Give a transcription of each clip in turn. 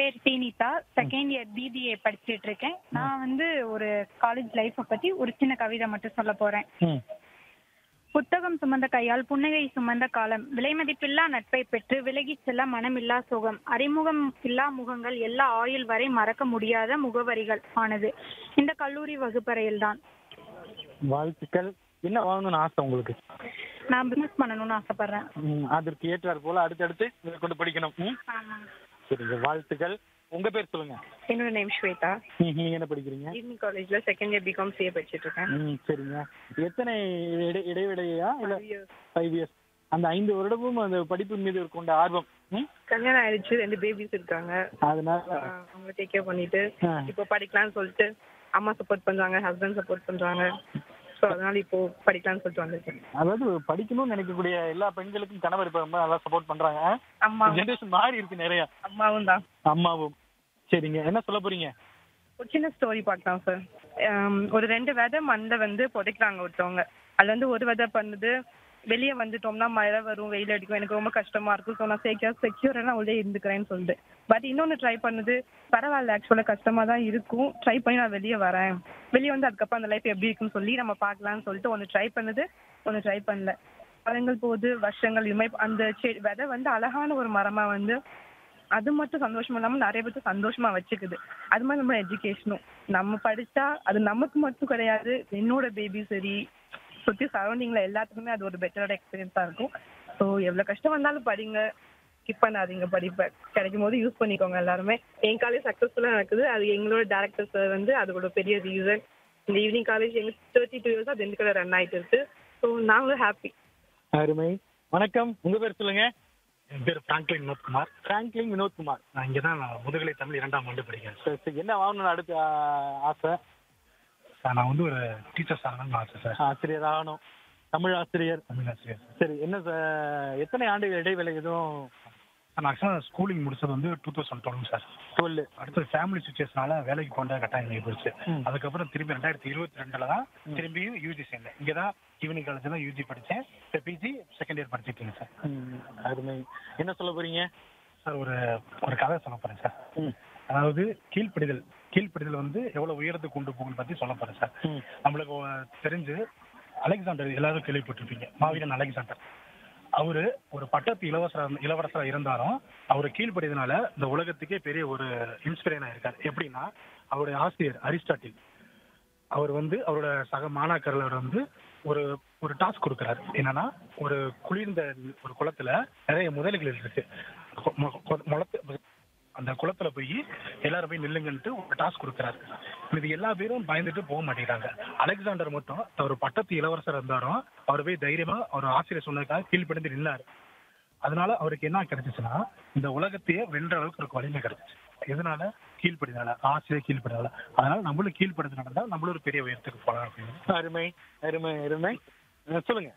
பேர் சீனிதா second year BBA படிச்சிட்டு இருக்கேன் நான் வந்து ஒரு காலேஜ் லைஃப்பை பத்தி ஒரு சின்ன கவிதை மட்டும் சொல்ல போறேன் ம் புத்தகம் சுமந்த கையால் புன்னகை சுமந்த காலம் விலைமதிப்பில்லா நட்பை பெற்று விலகிச் செல்ல மனமில்லா சுகம் அறிமுகம் இல்லா முகங்கள் எல்லா ஆயுள் வரை மறக்க முடியாத முகவரிகள் ஆனது இந்த கல்லூரி வகுப்பறையில்தான் வாழ்த்துக்கள் என்ன வாங்கணும்னு ஆசை உங்களுக்கு நான் பிசினஸ் பண்ணணும்னு ஆசைப்படுறேன் ம், அதற்கு ஏற்றார் போல அடுத்தடுத்து இதை கொண்டு படிக்கணும் ம் ஆமாம் சரிங்க வாழ்த்துக்கள் உங்க பேர் சொல்லுங்க என்னோட நேம் ஸ்வேதா ம், நீங்க என்ன படிக்கிறீங்க ஈவினிங் காலேஜ்ல செகண்ட் இயர் பிகாம் சிஏ படிச்சிட்டு இருக்கேன் ம் சரிங்க எத்தனை இடை இடைவிடையா இல்ல ஃபைவ் இயர்ஸ் அந்த ஐந்து வருடமும் அந்த படிப்பு மீது கொண்ட ஆர்வம் ம் கல்யாணம் ஆயிடுச்சு ரெண்டு பேபிஸ் இருக்காங்க அதனால ஆஹ் அவங்க டேக் கேர் பண்ணிட்டு ஆ. இப்போ படிக்கலாம்னு சொல்லிட்டு அம்மா சப்போர்ட் பண்றாங்க ஹஸ்பண்ட் சப்போர்ட் பண்றாங்க ஸோ அதனால இப்போ படிக்கலாம்னு சொல்லிட்டு வந்திருக்கேன் அதாவது படிக்கணும்னு நினைக்கக்கூடிய எல்லா பெண்களுக்கும் கணவர் இப்ப ரொம்ப நல்லா சப்போர்ட் பண்றாங்க அம்மா ஜெனரேஷன் மாறி இருக்கு நிறைய அம்மாவும் தான் அம்மாவும் சரிங்க என்ன சொல்ல போறீங்க ஒரு சின்ன ஸ்டோரி பார்க்கலாம் சார் ஒரு ரெண்டு விதை மண்டை வந்து புதைக்கிறாங்க ஒருத்தவங்க அதுல வந்து ஒரு விதை பண்ணுது வெளியே வந்துட்டோம்னா மழை வரும் வெயில் அடிக்கும் எனக்கு ரொம்ப கஷ்டமா இருக்கும் ஸோ நான் செக்யூர் செக்யூரெல்லாம் உள்ளே இருந்துக்கிறேன்னு சொல்லிட்டு பட் இன்னொன்று ட்ரை பண்ணுது பரவாயில்ல ஆக்சுவலாக கஷ்டமா தான் இருக்கும் ட்ரை பண்ணி நான் வெளியே வரேன் வெளியே வந்து அதுக்கப்புறம் அந்த லைஃப் எப்படி இருக்குன்னு சொல்லி நம்ம பார்க்கலாம்னு சொல்லிட்டு ஒன்று ட்ரை பண்ணுது ஒன்று ட்ரை பண்ணல காலங்கள் போகுது வருஷங்கள் இதுமாதிரி அந்த செடி விதை வந்து அழகான ஒரு மரமா வந்து அது மட்டும் சந்தோஷமா இல்லாம நிறைய பேருக்கு சந்தோஷமா வச்சுக்குது அது மாதிரி நம்ம எஜுகேஷனும் நம்ம படிச்சா அது நமக்கு மட்டும் கிடையாது என்னோட பேபி சரி சுத்தி சரௌண்டிங்ல எல்லாத்துக்குமே அது ஒரு பெட்டரோட எக்ஸ்பீரியன்ஸா இருக்கும் ஸோ எவ்வளவு கஷ்டம் வந்தாலும் படிங்க ஸ்கிப் பண்ணாதீங்க படிப்பை கிடைக்கும் போது யூஸ் பண்ணிக்கோங்க எல்லாருமே என் காலேஜ் சக்ஸஸ்ஃபுல்லாக நடக்குது அது எங்களோட டேரக்டர் சார் வந்து அதோட பெரிய ரீசன் இந்த ஈவினிங் காலேஜ் எங்க தேர்ட்டி டூ இயர்ஸாக திண்டுக்கல்ல ரன் ஆயிட்டு இருக்கு ஸோ நாங்களும் ஹாப்பி அருமை வணக்கம் உங்க பேர் சொல்லுங்க என் பேர் பிராங்க்லின் வினோத்குமார் பிராங்க்லின் வினோத்குமார் நான் இங்கே தான் நான் முதுகலை தமிழ் இரண்டாம் ஆண்டு படிக்கிறேன் சரி, சரி. என்ன வாங்கணும்னு அடுத்த ஆ, ஆசை சார் நான் வந்து ஒரு டீச்சர்ஸ் ஆகணும்னு ஆசை சார் ஆசிரியர் ஆகணும் தமிழ் ஆசிரியர் தமிழ் ஆசிரியர் சரி என்ன சார் எத்தனை ஆண்டுகள் இடைவேளை எதுவும் சார் நான் ஆக்சுவலாக ஸ்கூலிங் முடிச்சது வந்து டூ தௌசண்ட் டுவெல் சார் சொல்லு அடுத்து ஃபேமிலி சுச்சுவேஷனால வேலைக்கு போன்ற கட்டாயம் ஆகி போச்சு ம். அதுக்கப்புறம் திரும்பி ரெண்டாயிரத்தி இருபத்தி ரெண்டுல தான் திரும்பியும் யூஜி சேர்ந்தேன் இங்கே தான் ஈவினிங் காலேஜ் தான் யூஜி படித்தேன் இப்போ பிஜி செகண்ட் இயர் படிச்சிட்டு இருக்கேன் சார் ம், அருமை என்ன சொல்ல போறீங்க சார் ஒரு ஒரு கதை சொல்ல போகிறேன் சார் ம், அதாவது கீழ்ப்படிதல் கீழ்ப்படிதல் வந்து எவ்வளவு உயரத்துக்கு கொண்டு போகும்னு பத்தி சொல்ல போறேன் சார் ம். நம்மளுக்கு ஒ- தெரிஞ்சு அலெக்சாண்டர் எல்லாரும் கேள்விப்பட்டிருப்பீங்க மாவீரன் அலெக்சாண்டர் அவரு ஒரு பட்டத்து இளவரசர் இளவரசரா இருந்தாலும் அவர் கீழ்ப்படியதுனால இந்த உலகத்துக்கே பெரிய ஒரு இன்ஸ்பிரேஷன் ஆயிருக்காரு எப்படின்னா அவருடைய ஆசிரியர் அரிஸ்டாட்டில் அவர் வந்து அவரோட சக மாணாக்கர்களோட வந்து ஒரு ஒரு டாஸ்க் கொடுக்குறாரு என்னன்னா ஒரு குளிர்ந்த ஒரு குளத்துல நிறைய முதலைகள் இருக்கு கொ- மொ- கொ- முளத்து அந்த குளத்துல போய் எல்லாரும் போய் நில்லுங்கன்ட்டு ஒரு டாஸ்க் கொடுக்குறாரு இது எல்லா பேரும் பயந்துட்டு போக மாட்டேங்கிறாங்க அலெக்சாண்டர் மட்டும் அவர் பட்டத்து இளவரசர் இருந்தாலும் அவர் போய் தைரியமா அவர் ஆசிரியர் சொன்னதுக்காக கீழ்ப்படிந்து நின்னாரு அதனால அவருக்கு என்ன கிடைச்சிச்சுன்னா இந்த உலகத்தையே வென்ற அளவுக்கு ஒரு வலிமை கிடைச்சிச்சு எதனால கீழ்ப்படினால ஆசிரியர் கீழ்ப்படினால அதனால நம்மளும் கீழ்ப்படுத்தி நடந்தா நம்மளும் ஒரு பெரிய உயரத்துக்கு போகலாம் அப்படின்னு அருமை அருமை அருமை அஹ், சொல்லுங்க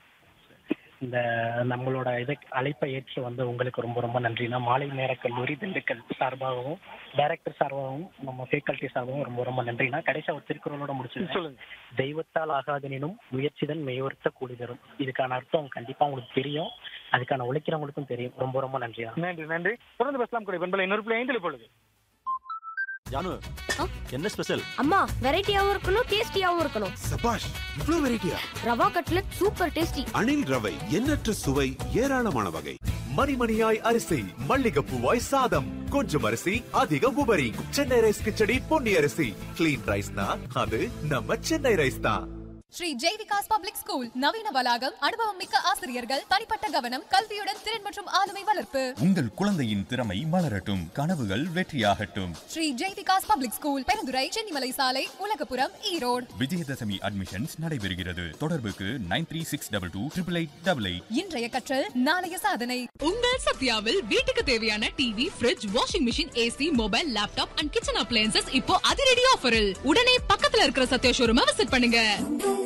இந்த நம்மளோட இதை அழைப்பை ஏற்று வந்து உங்களுக்கு ரொம்ப ரொம்ப நன்றினா மாலை நேர கல்லூரி திண்டுக்கல் சார்பாகவும் டைரக்டர் சார்பாகவும் நம்ம ஃபேக்கல்ட்டி சார்பாகவும் ரொம்ப ரொம்ப நன்றினா கடைசியா ஒரு திருக்குறளோட முடிச்சு சொல்லுங்க தெய்வத்தால் ஆகாதெனினும் முயற்சிதன் மெய்யொருத்த கூலி தரும் இதுக்கான அர்த்தம் கண்டிப்பா உங்களுக்கு தெரியும் அதுக்கான உழைக்கிறவங்களுக்கும் தெரியும் ரொம்ப ரொம்ப நன்றி நன்றி நன்றி தொடர்ந்து பேசலாம் கூட பண்பலை இன்னொரு பிள்ளை ஐந்தில் பொழுது ஜானு ஆ? என்ன ஸ்பெஷல் அம்மா வெரைட்டியாவும் இருக்கணும் டேஸ்டியாவும் இருக்கணும் சபாஷ் இவ்ளோ வெரைட்டியா rava cutlet super tasty Anil ரவை எண்ணற்ற சுவை ஏராளமான வகை மணிமணியாய் அரிசி மல்லிகைப்பூவாய் சாதம் கொஞ்சம் அரிசி அதிக உபரி சென்னை ரைஸ் கிச்சடி பொன்னி அரிசி கிளீன் ரைஸ்னா அது நம்ம சென்னை ரைஸ் தான் ஸ்ரீ ஜெய்விகாஸ் பப்ளிக் ஸ்கூல் நவீன வளாகம் அனுபவம் மிக்க ஆசிரியர்கள் தனிப்பட்ட கவனம் கல்வியுடன் திறன் மற்றும் ஆளுமை வளர்ப்பு உங்கள் குழந்தையின் திறமை மலரட்டும் கனவுகள் வெற்றியாகட்டும் ஸ்ரீ ஜெய்விகாஸ் பப்ளிக் ஸ்கூல் பெருந்துறை சென்னிமலை சாலை உலகபுரம் ஈரோடு விஜயதசமி அட்மிஷன்ஸ் நடைபெறுகிறது தொடர்புக்கு nine three six double two triple eight double eight இன்றைய கற்றல் நாளைய சாதனை உங்கள் சத்யாவில் வீட்டுக்கு தேவையான TV fridge washing machine AC mobile laptop and kitchen appliances இப்போ அதிரடி ஆஃபரில் உடனே பக்கத்துல இருக்கிற சத்யா ஷோரூமை விசிட் பண்ணுங்க